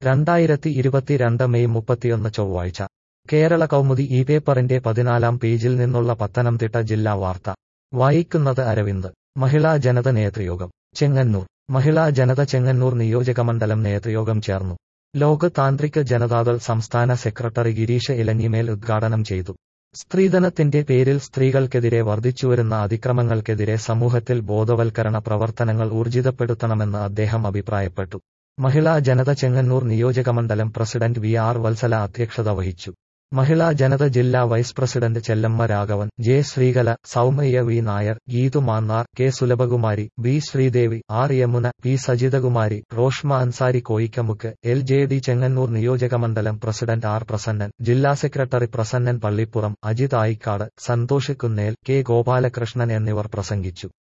രണ്ടായിരത്തി ഇരുപത്തിരണ്ട് മെയ് മുപ്പത്തിയൊന്ന് ചൊവ്വാഴ്ച കേരള കൗമുദി ഈ പേപ്പറിന്റെ പതിനാലാം പേജിൽ നിന്നുള്ള പത്തനംതിട്ട ജില്ലാ വാർത്ത വായിക്കുന്നത് അരവിന്ദ് മഹിളാ ജനത നേതൃയോഗം ചെങ്ങന്നൂർ മഹിളാ ജനത ചെങ്ങന്നൂർ നിയോജകമണ്ഡലം നേതൃയോഗം ചേർന്നു ലോക് താന്ത്രിക് ജനതാദൾ സംസ്ഥാന സെക്രട്ടറി ഗിരീഷ് ഇലഞ്ഞിമേൽ ഉദ്ഘാടനം ചെയ്തു സ്ത്രീധനത്തിന്റെ പേരിൽ സ്ത്രീകൾക്കെതിരെ വർദ്ധിച്ചുവരുന്ന അതിക്രമങ്ങൾക്കെതിരെ സമൂഹത്തിൽ ബോധവൽക്കരണ പ്രവർത്തനങ്ങൾ ഊർജിതപ്പെടുത്തണമെന്ന് അദ്ദേഹം അഭിപ്രായപ്പെട്ടു മഹിളാ ജനത ചെങ്ങന്നൂർ നിയോജകമണ്ഡലം പ്രസിഡന്റ് വി ആർ വത്സല അധ്യക്ഷത വഹിച്ചു മഹിളാ ജനത ജില്ലാ vice president Chellamma Raghavan J Sreekala Soumya V Nair Geethu Mannar K Sulabhakumari B Sreedevi R Yamuna P Sajithakumari Roshma Ansari Koyikkamukku L J D Chengannur നിയോജകമണ്ഡലം പ്രസിഡന്റ് ആർ പ്രസന്നൻ ജില്ലാ സെക്രട്ടറി പ്രസന്നൻ പള്ളിപ്പുറം അജിത് ആയിക്കാട് സന്തോഷ് കുന്നേൽ കെ ഗോപാലകൃഷ്ണൻ എന്നിവർ പ്രസംഗിച്ചു